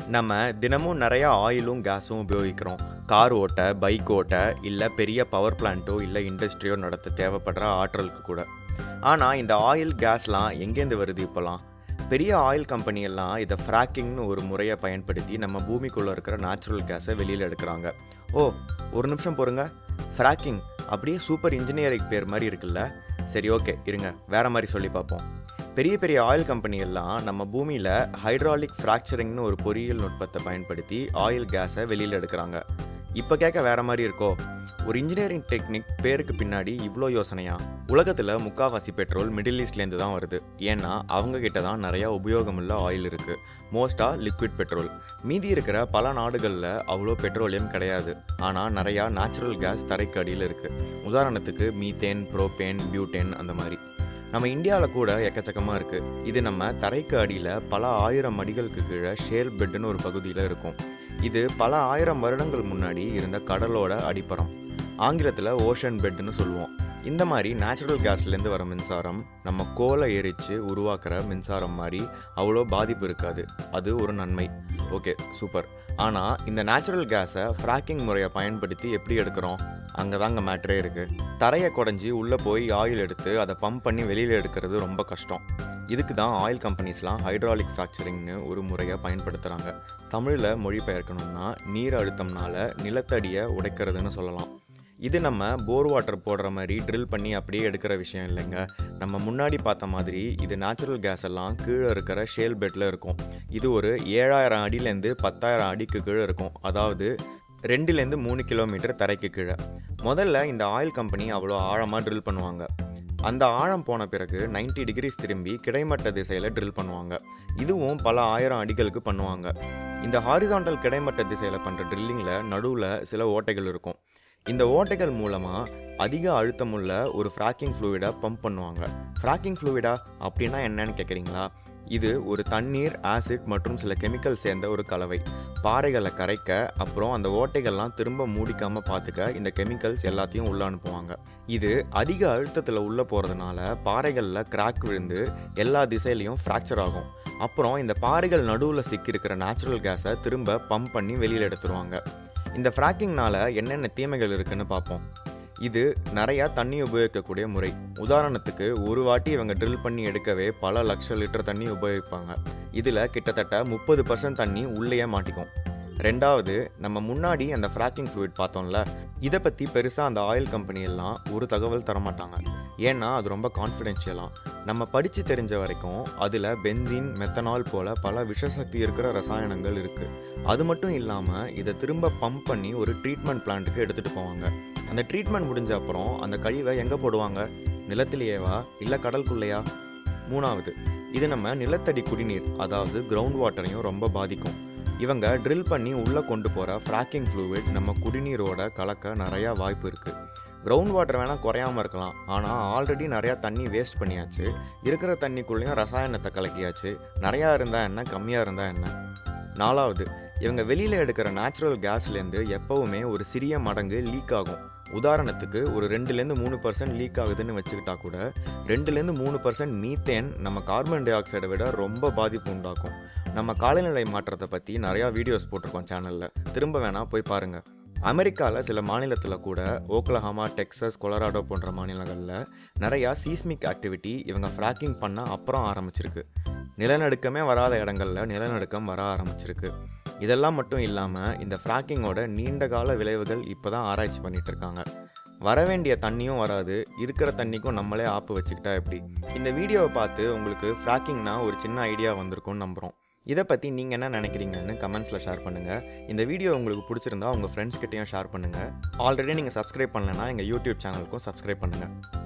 நம்ம தினமும் நிறையா ஆயிலும் கேஸும் உபயோகிக்கிறோம் கார் ஓட்ட பைக் ஓட்ட இல்லை பெரிய பவர் பிளான்ட்டோ இல்லை இண்டஸ்ட்ரியோ நடத்த தேவைப்படுற ஆற்றலுக்கு கூட ஆனால் இந்த ஆயில் கேஸ்லாம் எங்கேருந்து வருது இப்போலாம் பெரிய ஆயில் கம்பெனி எல்லாம் இதை ஃப்ராக்கிங்னு ஒரு முறையை பயன்படுத்தி நம்ம பூமிக்குள்ளே இருக்கிற நேச்சுரல் கேஸை வெளியில் எடுக்கிறாங்க ஓ ஒரு நிமிஷம் பொறுங்க ஃப்ராக்கிங் அப்படியே சூப்பர் இன்ஜினியரிங் பேர் மாதிரி இருக்குல்ல சரி ஓகே இருங்க வேற மாதிரி சொல்லி பார்ப்போம் பெரிய பெரிய ஆயில் கம்பெனி எல்லாம் நம்ம பூமியில் ஹைட்ராலிக் ஃப்ராக்சரிங்னு ஒரு பொறியியல் நுட்பத்தை பயன்படுத்தி ஆயில் கேஸை வெளியில் எடுக்கிறாங்க இப்போ கேட்க வேற மாதிரி இருக்கோ ஒரு இன்ஜினியரிங் டெக்னிக் பேருக்கு பின்னாடி இவ்வளோ யோசனையா உலகத்தில் முக்காவாசி பெட்ரோல் மிடில் ஈஸ்ட்லேருந்து தான் வருது ஏன்னா அவங்க கிட்ட தான் நிறையா உபயோகமுள்ள ஆயில் இருக்குது மோஸ்ட்டாக லிக்விட் பெட்ரோல் மீதி இருக்கிற பல நாடுகளில் அவ்வளோ பெட்ரோலியம் கிடையாது ஆனால் நிறையா நேச்சுரல் கேஸ் தரைக்கு அடியில் இருக்குது உதாரணத்துக்கு மீத்தேன் ப்ரோபேன் பியூட்டேன் அந்த மாதிரி நம்ம இந்தியாவில் கூட எக்கச்சக்கமாக இருக்குது இது நம்ம தரைக்கு அடியில் பல ஆயிரம் அடிகளுக்கு கீழே ஷேல் பெட்டுன்னு ஒரு பகுதியில் இருக்கும் இது பல ஆயிரம் வருடங்கள் முன்னாடி இருந்த கடலோட அடிப்பறம் ஆங்கிலத்தில் ஓஷன் பெட்டுன்னு சொல்லுவோம் இந்த மாதிரி நேச்சுரல் கேஸ்லேருந்து வர மின்சாரம் நம்ம கோலை எரித்து உருவாக்குற மின்சாரம் மாதிரி அவ்வளோ பாதிப்பு இருக்காது அது ஒரு நன்மை ஓகே சூப்பர் ஆனால் இந்த நேச்சுரல் கேஸை ஃப்ராக்கிங் முறையை பயன்படுத்தி எப்படி எடுக்கிறோம் அங்கே தாங்க மேட்ரே இருக்குது தரையை குடஞ்சி உள்ளே போய் ஆயில் எடுத்து அதை பம்ப் பண்ணி வெளியில் எடுக்கிறது ரொம்ப கஷ்டம் இதுக்கு தான் ஆயில் கம்பெனிஸ்லாம் ஹைட்ராலிக் ஃப்ராக்சரிங்னு ஒரு முறையை பயன்படுத்துகிறாங்க தமிழில் மொழிபெயர்க்கணும்னா நீர் அழுத்தம்னால நிலத்தடியை உடைக்கிறதுன்னு சொல்லலாம் இது நம்ம போர் வாட்டர் போடுற மாதிரி ட்ரில் பண்ணி அப்படியே எடுக்கிற விஷயம் இல்லைங்க நம்ம முன்னாடி பார்த்த மாதிரி இது நேச்சுரல் கேஸ் எல்லாம் கீழே இருக்கிற ஷேல் பெட்டில் இருக்கும் இது ஒரு ஏழாயிரம் அடியிலேருந்து பத்தாயிரம் அடிக்கு கீழே இருக்கும் அதாவது ரெண்டுலேருந்து மூணு கிலோமீட்டர் தரைக்கு கீழே முதல்ல இந்த ஆயில் கம்பெனி அவ்வளோ ஆழமாக ட்ரில் பண்ணுவாங்க அந்த ஆழம் போன பிறகு 90 டிகிரிஸ் திரும்பி கிடைமட்ட திசையில் ட்ரில் பண்ணுவாங்க இதுவும் பல ஆயிரம் அடிகளுக்கு பண்ணுவாங்க இந்த ஹாரிசாண்டல் கிடைமட்ட திசையில் பண்ணுற ட்ரில்லிங்கில் நடுவில் சில ஓட்டைகள் இருக்கும் இந்த ஓட்டைகள் மூலமாக அதிக அழுத்தமுள்ள ஒரு ஃப்ராக்கிங் ஃப்ளூயிடை பம்ப் பண்ணுவாங்க ஃப்ராக்கிங் ஃப்ளூயிடா அப்படின்னா என்னன்னு கேட்குறீங்களா இது ஒரு தண்ணீர் ஆசிட் மற்றும் சில கெமிக்கல் சேர்ந்த ஒரு கலவை பாறைகளை கரைக்க அப்புறம் அந்த ஓட்டைகள்லாம் திரும்ப மூடிக்காமல் பார்த்துக்க இந்த கெமிக்கல்ஸ் எல்லாத்தையும் உள்ளே அனுப்புவாங்க இது அதிக அழுத்தத்தில் உள்ளே போகிறதுனால பாறைகளில் கிராக் விழுந்து எல்லா திசையிலையும் ஃப்ராக்சர் ஆகும் அப்புறம் இந்த பாறைகள் நடுவில் சிக்கியிருக்கிற நேச்சுரல் கேஸை திரும்ப பம்ப் பண்ணி வெளியில் எடுத்துருவாங்க இந்த ஃப்ராக்கிங்னால என்னென்ன தீமைகள் இருக்குன்னு பார்ப்போம் இது நிறையா தண்ணி உபயோகிக்கக்கூடிய முறை உதாரணத்துக்கு ஒரு வாட்டி இவங்க ட்ரில் பண்ணி எடுக்கவே பல லட்சம் லிட்டர் தண்ணி உபயோகிப்பாங்க இதில் கிட்டத்தட்ட முப்பது பர்சன்ட் தண்ணி உள்ளேயே மாட்டிக்கும் ரெண்டாவது நம்ம முன்னாடி அந்த ஃப்ராக்கிங் ஃப்ளூயிட் பார்த்தோம்ல இதை பற்றி பெருசாக அந்த ஆயில் கம்பெனி எல்லாம் ஒரு தகவல் தரமாட்டாங்க ஏன்னா அது ரொம்ப கான்ஃபிடென்ஷியலாம் நம்ம படித்து தெரிஞ்ச வரைக்கும் அதில் பென்சின் மெத்தனால் போல் பல விஷசக்தி இருக்கிற ரசாயனங்கள் இருக்குது அது மட்டும் இல்லாமல் இதை திரும்ப பம்ப் பண்ணி ஒரு ட்ரீட்மெண்ட் பிளான்ட்டுக்கு எடுத்துகிட்டு போவாங்க அந்த ட்ரீட்மெண்ட் முடிஞ்ச அப்புறம் அந்த கழிவை எங்கே போடுவாங்க நிலத்திலேயேவா இல்லை கடலுக்குள்ளேயா மூணாவது இது நம்ம நிலத்தடி குடிநீர் அதாவது கிரவுண்ட் வாட்டரையும் ரொம்ப பாதிக்கும் இவங்க ட்ரில் பண்ணி உள்ளே கொண்டு போகிற ஃப்ராக்கிங் ஃப்ளூவிட் நம்ம குடிநீரோட கலக்க நிறையா வாய்ப்பு இருக்குது கிரவுண்ட் வாட்டர் வேணால் குறையாமல் இருக்கலாம் ஆனால் ஆல்ரெடி நிறையா தண்ணி வேஸ்ட் பண்ணியாச்சு இருக்கிற தண்ணிக்குள்ளேயும் ரசாயனத்தை கலக்கியாச்சு நிறையா இருந்தால் என்ன கம்மியாக இருந்தால் என்ன நாலாவது இவங்க வெளியில் எடுக்கிற நேச்சுரல் கேஸ்லேருந்து எப்போவுமே ஒரு சிறிய மடங்கு லீக் ஆகும் உதாரணத்துக்கு ஒரு ரெண்டுலேருந்து மூணு பர்சன்ட் லீக் ஆகுதுன்னு வச்சுக்கிட்டா கூட ரெண்டுலேருந்து மூணு பர்சன்ட் மீத்தேன் நம்ம கார்பன் டை ஆக்சைடை விட ரொம்ப பாதிப்பு உண்டாக்கும் நம்ம காலநிலை மாற்றத்தை பற்றி நிறையா வீடியோஸ் போட்டிருக்கோம் சேனலில் திரும்ப வேணால் போய் பாருங்கள் அமெரிக்காவில் சில மாநிலத்தில் கூட ஓக்லஹாமா டெக்சஸ் கொலராடோ போன்ற மாநிலங்களில் நிறையா சீஸ்மிக் ஆக்டிவிட்டி இவங்க ஃப்ராக்கிங் பண்ண அப்புறம் ஆரம்பிச்சிருக்கு நிலநடுக்கமே வராத இடங்களில் நிலநடுக்கம் வர ஆரம்பிச்சிருக்கு இதெல்லாம் மட்டும் இல்லாமல் இந்த ஃப்ராக்கிங்கோட நீண்ட கால விளைவுகள் இப்போ தான் ஆராய்ச்சி பண்ணிட்டு இருக்காங்க வர வேண்டிய தண்ணியும் வராது இருக்கிற தண்ணிக்கும் நம்மளே ஆப்பு வச்சுக்கிட்டா எப்படி இந்த வீடியோவை பார்த்து உங்களுக்கு ஃப்ராக்கிங்னா ஒரு சின்ன ஐடியா வந்திருக்கும்னு நம்புகிறோம் இதை பற்றி நீங்கள் என்ன நினைக்கிறீங்கன்னு கமெண்ட்ஸில் ஷேர் பண்ணுங்கள் இந்த வீடியோ உங்களுக்கு பிடிச்சிருந்தா உங்கள் ஃப்ரெண்ட்ஸ் கிட்டேயும் ஷேர் பண்ணுங்கள் ஆல்ரெடி நீங்கள் சப்ஸ்கிரைப் பண்ணலைன்னா எங்கள் யூடியூப் சேனலுக்கும் சப்ஸ்கிரைப் பண்ணுங்கள்